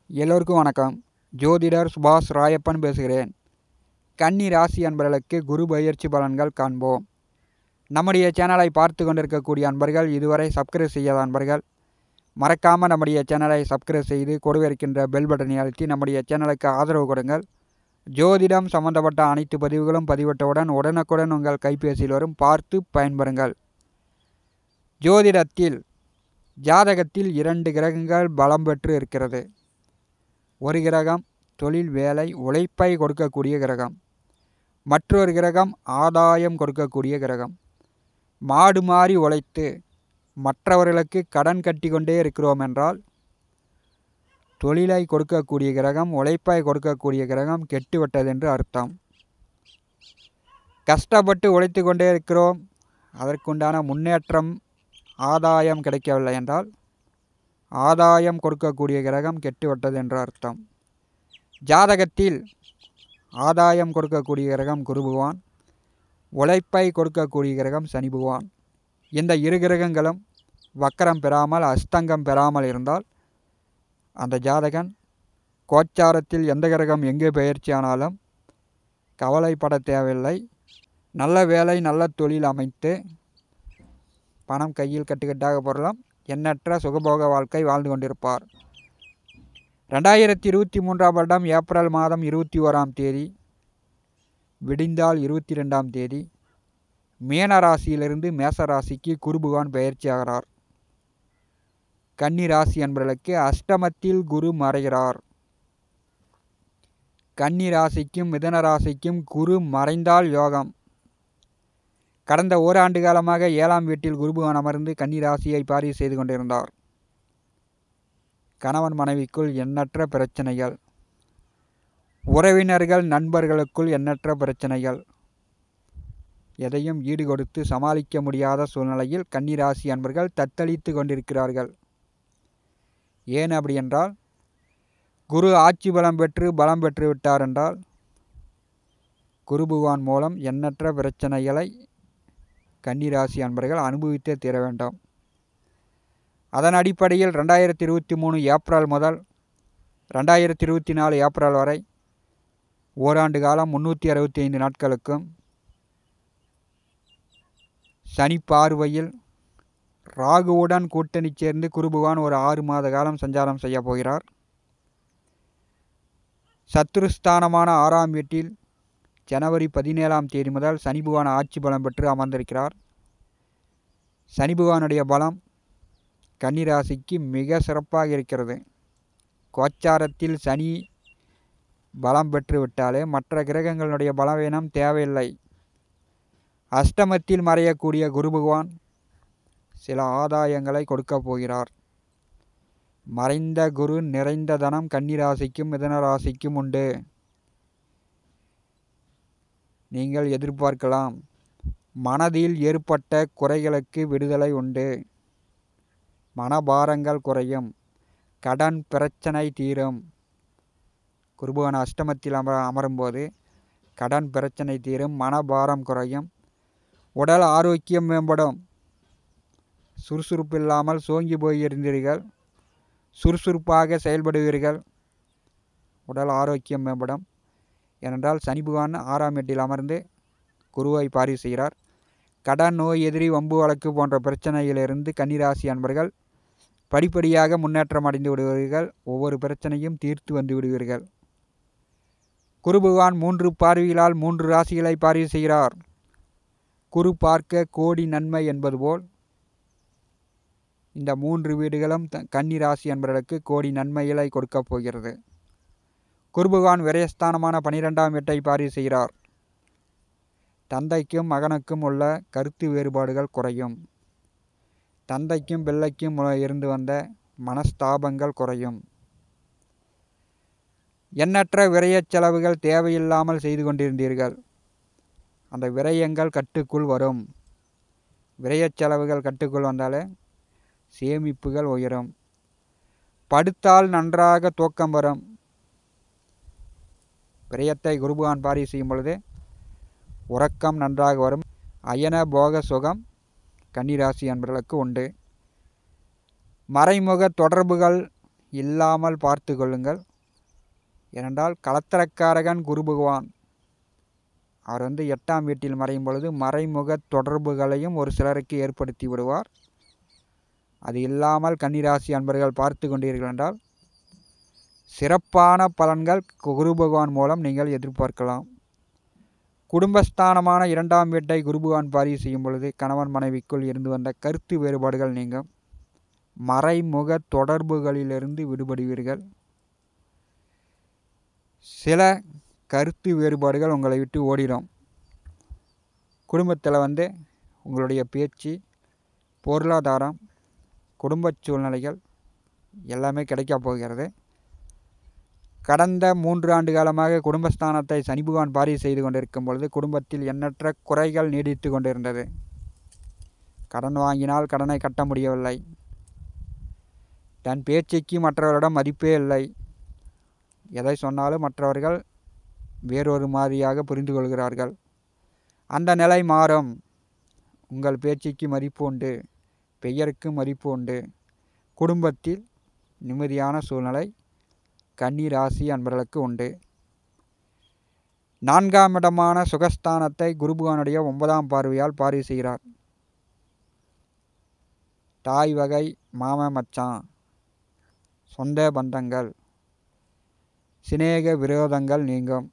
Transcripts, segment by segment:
எல்லோருக்கும் வணக்கம் ஜோதிடர் சுபாஷ் ராயப்பன் பேசுகிறேன் கன்னி ராசி அன்பர்களுக்கு குரு பயிற்சி பலன்கள் காண்போம் நம்முடைய சேனலை பார்த்து கொண்டிருக்கக்கூடிய அன்பர்கள் இதுவரை சப்ஸ்கிரைப் செய்யாத அன்பர்கள் மறக்காமல் நம்முடைய சேனலை சப்ஸ்கிரைப் செய்து கொடுக்க இருக்கின்ற பெல் பட்டனை அழுத்தி நம்முடைய சேனலுக்கு ஆதரவு கொடுங்கள் ஜோதிடம் சம்பந்தப்பட்ட அனைத்து பதிவுகளும் பதிவிட்டவுடன் உடனுக்குடன் உங்கள் கைபேசியில் வரும் பார்த்து பயன்பெறுங்கள் ஜோதிடத்தில் ஜாதகத்தில் இரண்டு கிரகங்கள் பலம் பெற்று இருக்கிறது ஒரு கிரகம் தொழில் வேலை உழைப்பை கொடுக்கக்கூடிய கிரகம் மற்றொரு கிரகம் ஆதாயம் கொடுக்கக்கூடிய கிரகம் மாடு மாறி உழைத்து மற்றவர்களுக்கு கடன் கட்டி கொண்டே இருக்கிறோம் என்றால் தொழிலை கொடுக்கக்கூடிய கிரகம் உழைப்பை கொடுக்கக்கூடிய கிரகம் கெட்டுவிட்டது என்று அர்த்தம் கஷ்டப்பட்டு உழைத்து கொண்டே இருக்கிறோம் அதற்குண்டான முன்னேற்றம் ஆதாயம் கிடைக்கவில்லை என்றால் ஆதாயம் கொடுக்கக்கூடிய கிரகம் கெட்டுவிட்டது என்று அர்த்தம் ஜாதகத்தில் ஆதாயம் கொடுக்கக்கூடிய கிரகம் குரு பகவான் உழைப்பை கொடுக்கக்கூடிய கிரகம் சனி பகவான் இந்த இரு கிரகங்களும் வக்கரம் பெறாமல் அஸ்தங்கம் பெறாமல் இருந்தால் அந்த ஜாதகன் கோச்சாரத்தில் எந்த கிரகம் எங்கே பயிற்சி ஆனாலும் கவலைப்பட தேவையில்லை நல்ல வேலை நல்ல தொழில் அமைத்து பணம் கையில் கட்டுக்கட்டாக போடலாம் எண்ணற்ற சுகபோக வாழ்க்கை வாழ்ந்து கொண்டிருப்பார் ரெண்டாயிரத்தி இருபத்தி மூன்றாம் வருடம் ஏப்ரல் மாதம் இருபத்தி ஓராம் தேதி விடிந்தால் இருபத்தி ரெண்டாம் தேதி மீன ராசியிலிருந்து மேச ராசிக்கு குரு பகவான் பயிற்சி ஆகிறார் கன்னி ராசி என்பவர்களுக்கு அஷ்டமத்தில் குரு மறைகிறார் கன்னி ராசிக்கும் மிதன ராசிக்கும் குரு மறைந்தால் யோகம் கடந்த ஓராண்டு காலமாக ஏழாம் வீட்டில் குருபகவான் அமர்ந்து கன்னி ராசியை பாரி செய்து கொண்டிருந்தார் கணவன் மனைவிக்குள் எண்ணற்ற பிரச்சனைகள் உறவினர்கள் நண்பர்களுக்குள் எண்ணற்ற பிரச்சனைகள் எதையும் ஈடு கொடுத்து சமாளிக்க முடியாத சூழ்நிலையில் கன்னிராசி அன்பர்கள் தத்தளித்து கொண்டிருக்கிறார்கள் ஏன் அப்படி என்றால் குரு ஆட்சி பலம் பெற்று பலம் பெற்று விட்டார் என்றால் குரு பகவான் மூலம் எண்ணற்ற பிரச்சனைகளை கன்னிராசி அன்பர்கள் அனுபவித்தே தீர வேண்டும் அதன் அடிப்படையில் ரெண்டாயிரத்தி இருபத்தி மூணு ஏப்ரல் முதல் ரெண்டாயிரத்தி இருபத்தி நாலு ஏப்ரல் வரை ஓராண்டு காலம் முந்நூற்றி அறுபத்தி ஐந்து நாட்களுக்கும் சனி பார்வையில் ராகுவுடன் கூட்டணி சேர்ந்து குருபகவான் ஒரு ஆறு மாத காலம் சஞ்சாரம் செய்ய போகிறார் சத்துருஸ்தானமான ஆறாம் வீட்டில் ஜனவரி பதினேழாம் தேதி முதல் சனி பகவான் ஆட்சி பலம் பெற்று அமர்ந்திருக்கிறார் சனி பகவானுடைய பலம் கன்னிராசிக்கு மிக சிறப்பாக இருக்கிறது கோச்சாரத்தில் சனி பலம் பெற்று விட்டாலே மற்ற கிரகங்களுடைய பலவீனம் தேவையில்லை அஷ்டமத்தில் மறையக்கூடிய குரு பகவான் சில ஆதாயங்களை கொடுக்கப் போகிறார் மறைந்த குரு நிறைந்த தனம் கன்னிராசிக்கும் மிதன ராசிக்கும் உண்டு நீங்கள் எதிர்பார்க்கலாம் மனதில் ஏற்பட்ட குறைகளுக்கு விடுதலை உண்டு மனபாரங்கள் குறையும் கடன் பிரச்சனை தீரும் குருபவன் அஷ்டமத்தில் அமர அமரும்போது கடன் பிரச்சனை தீரும் மனபாரம் குறையும் உடல் ஆரோக்கியம் மேம்படும் சுறுசுறுப்பு இல்லாமல் சோங்கி போயிருந்தீர்கள் சுறுசுறுப்பாக செயல்படுவீர்கள் உடல் ஆரோக்கியம் மேம்படும் ஏனென்றால் சனி பகவான் ஆறாம் எட்டில் அமர்ந்து குருவை பாரி செய்கிறார் கடன் நோய் எதிரி வம்பு வழக்கு போன்ற பிரச்சனையிலிருந்து கன்னிராசி அன்பர்கள் படிப்படியாக முன்னேற்றம் அடைந்து விடுவீர்கள் ஒவ்வொரு பிரச்சனையும் தீர்த்து வந்து விடுவீர்கள் குரு பகவான் மூன்று பார்வைகளால் மூன்று ராசிகளை பார்வை செய்கிறார் குரு பார்க்க கோடி நன்மை என்பது போல் இந்த மூன்று வீடுகளும் கன்னி ராசி என்பவர்களுக்கு கோடி நன்மைகளை கொடுக்கப் போகிறது குரு பகவான் விரயஸ்தானமான பனிரெண்டாம் வீட்டை பார்வை செய்கிறார் தந்தைக்கும் மகனுக்கும் உள்ள கருத்து வேறுபாடுகள் குறையும் தந்தைக்கும் பிள்ளைக்கும் இருந்து வந்த மனஸ்தாபங்கள் குறையும் எண்ணற்ற விரயச் செலவுகள் தேவையில்லாமல் செய்து கொண்டிருந்தீர்கள் அந்த விரயங்கள் கட்டுக்குள் வரும் விரயச் செலவுகள் கட்டுக்குள் வந்தாலே சேமிப்புகள் உயரும் படுத்தால் நன்றாக தூக்கம் வரும் விரயத்தை குருபகான் பாரி செய்யும் பொழுது உறக்கம் நன்றாக வரும் அயன போக சுகம் கன்னிராசி என்பவர்களுக்கு உண்டு மறைமுக தொடர்புகள் இல்லாமல் பார்த்து கொள்ளுங்கள் ஏனென்றால் கலத்திரக்காரகன் குரு பகவான் அவர் வந்து எட்டாம் வீட்டில் மறையும் பொழுது மறைமுக தொடர்புகளையும் ஒரு சிலருக்கு ஏற்படுத்தி விடுவார் அது இல்லாமல் கன்னிராசி அன்பர்கள் பார்த்து கொண்டீர்கள் என்றால் சிறப்பான பலன்கள் குரு பகவான் மூலம் நீங்கள் எதிர்பார்க்கலாம் குடும்பஸ்தானமான இரண்டாம் வீட்டை குரு பகவான் பாரி செய்யும் பொழுது கணவன் மனைவிக்குள் இருந்து வந்த கருத்து வேறுபாடுகள் நீங்கும் மறைமுக தொடர்புகளிலிருந்து விடுபடுவீர்கள் சில கருத்து வேறுபாடுகள் உங்களை விட்டு ஓடிடும் குடும்பத்தில் வந்து உங்களுடைய பேச்சு பொருளாதாரம் குடும்ப சூழ்நிலைகள் எல்லாமே கிடைக்க போகிறது கடந்த மூன்று ஆண்டு காலமாக குடும்பஸ்தானத்தை சனி பகவான் பாரி செய்து கொண்டிருக்கும் பொழுது குடும்பத்தில் எண்ணற்ற குறைகள் நீடித்து கொண்டிருந்தது கடன் வாங்கினால் கடனை கட்ட முடியவில்லை தன் பேச்சுக்கு மற்றவரிடம் மதிப்பே இல்லை எதை சொன்னாலும் மற்றவர்கள் வேறொரு மாதிரியாக புரிந்து கொள்கிறார்கள் அந்த நிலை மாறும் உங்கள் பேச்சுக்கு மதிப்பு உண்டு பெயருக்கு மதிப்பு உண்டு குடும்பத்தில் நிம்மதியான சூழ்நிலை கன்னி ராசி அன்பர்களுக்கு உண்டு நான்காம் இடமான சுகஸ்தானத்தை குருபுகானுடைய ஒன்பதாம் பார்வையால் பாரி செய்கிறார் தாய் வகை மாம மச்சான் சொந்த பந்தங்கள் சிநேக விரோதங்கள் நீங்கும்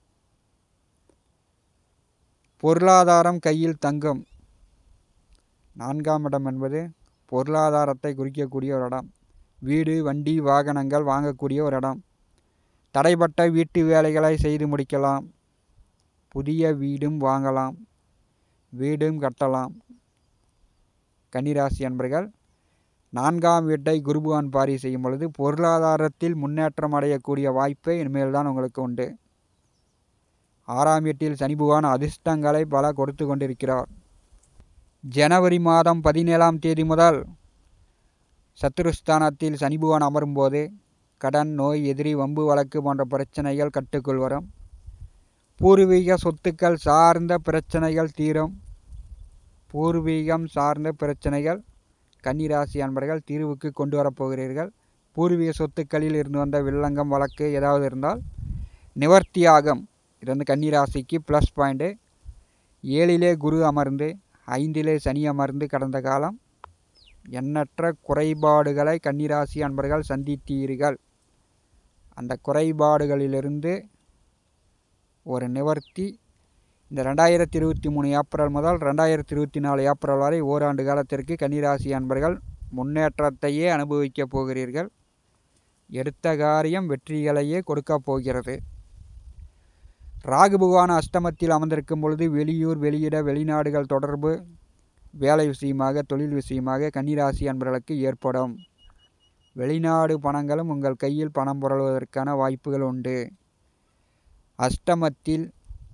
பொருளாதாரம் கையில் தங்கும் நான்காம் இடம் என்பது பொருளாதாரத்தை குறிக்கக்கூடிய ஒரு இடம் வீடு வண்டி வாகனங்கள் வாங்கக்கூடிய ஒரு இடம் தடைப்பட்ட வீட்டு வேலைகளை செய்து முடிக்கலாம் புதிய வீடும் வாங்கலாம் வீடும் கட்டலாம் கன்னிராசி அன்பர்கள் நான்காம் வீட்டை குருபுவான் பாரி செய்யும் பொழுது பொருளாதாரத்தில் முன்னேற்றம் அடையக்கூடிய வாய்ப்பே இனிமேல் தான் உங்களுக்கு உண்டு ஆறாம் வீட்டில் சனி பகவான் அதிர்ஷ்டங்களை பல கொடுத்து கொண்டிருக்கிறார் ஜனவரி மாதம் பதினேழாம் தேதி முதல் சத்துருஸ்தானத்தில் சனி பகவான் அமரும்போது கடன் நோய் எதிரி வம்பு வழக்கு போன்ற பிரச்சனைகள் கட்டுக்குள் வரும் பூர்வீக சொத்துக்கள் சார்ந்த பிரச்சனைகள் தீரும் பூர்வீகம் சார்ந்த பிரச்சனைகள் கன்னிராசி அன்பர்கள் தீர்வுக்கு கொண்டு வரப்போகிறீர்கள் பூர்வீக சொத்துக்களில் இருந்து வந்த வில்லங்கம் வழக்கு ஏதாவது இருந்தால் நிவர்த்தியாகும் இது வந்து கன்னிராசிக்கு ப்ளஸ் பாயிண்ட்டு ஏழிலே குரு அமர்ந்து ஐந்திலே சனி அமர்ந்து கடந்த காலம் எண்ணற்ற குறைபாடுகளை கன்னிராசி அன்பர்கள் சந்தித்தீர்கள் அந்த குறைபாடுகளிலிருந்து ஒரு நிவர்த்தி இந்த ரெண்டாயிரத்தி இருபத்தி மூணு ஏப்ரல் முதல் ரெண்டாயிரத்தி இருபத்தி நாலு ஏப்ரல் வரை ஓராண்டு காலத்திற்கு கன்னிராசி அன்பர்கள் முன்னேற்றத்தையே அனுபவிக்கப் போகிறீர்கள் எடுத்த காரியம் வெற்றிகளையே கொடுக்கப் போகிறது ராகு பகவான் அஷ்டமத்தில் அமர்ந்திருக்கும் பொழுது வெளியூர் வெளியிட வெளிநாடுகள் தொடர்பு வேலை விஷயமாக தொழில் விஷயமாக கன்னிராசி அன்பர்களுக்கு ஏற்படும் வெளிநாடு பணங்களும் உங்கள் கையில் பணம் புரளுவதற்கான வாய்ப்புகள் உண்டு அஷ்டமத்தில்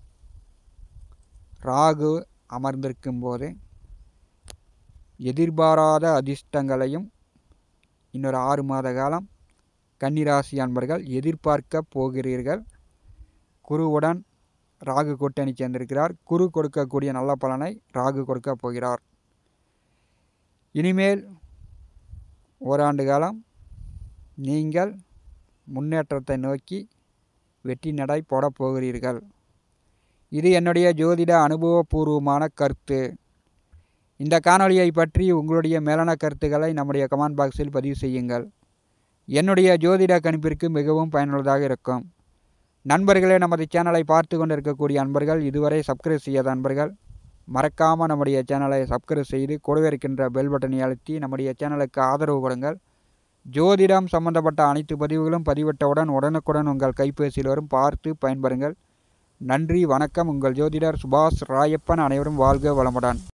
ராகு அமர்ந்திருக்கும் போது எதிர்பாராத அதிர்ஷ்டங்களையும் இன்னொரு ஆறு மாத காலம் கன்னிராசி அன்பர்கள் எதிர்பார்க்க போகிறீர்கள் குருவுடன் ராகு கூட்டணி சேர்ந்திருக்கிறார் குரு கொடுக்கக்கூடிய நல்ல பலனை ராகு கொடுக்க போகிறார் இனிமேல் ஓராண்டு காலம் நீங்கள் முன்னேற்றத்தை நோக்கி வெற்றி நடை போடப் போகிறீர்கள் இது என்னுடைய ஜோதிட அனுபவபூர்வமான கருத்து இந்த காணொளியை பற்றி உங்களுடைய மேலான கருத்துக்களை நம்முடைய கமெண்ட் பாக்ஸில் பதிவு செய்யுங்கள் என்னுடைய ஜோதிட கணிப்பிற்கு மிகவும் பயனுள்ளதாக இருக்கும் நண்பர்களே நமது சேனலை பார்த்து கொண்டிருக்கக்கூடிய அன்பர்கள் இதுவரை சப்ஸ்கிரைப் செய்யாத அன்பர்கள் மறக்காமல் நம்முடைய சேனலை சப்ஸ்கிரைப் செய்து கூடவே இருக்கின்ற பெல் பட்டனை அழுத்தி நம்முடைய சேனலுக்கு ஆதரவு கொடுங்கள் ஜோதிடம் சம்பந்தப்பட்ட அனைத்து பதிவுகளும் பதிவிட்டவுடன் உடனுக்குடன் உங்கள் கைபேசியில் வரும் பார்த்து பயன்பெறுங்கள் நன்றி வணக்கம் உங்கள் ஜோதிடர் சுபாஷ் ராயப்பன் அனைவரும் வாழ்க வளமுடன்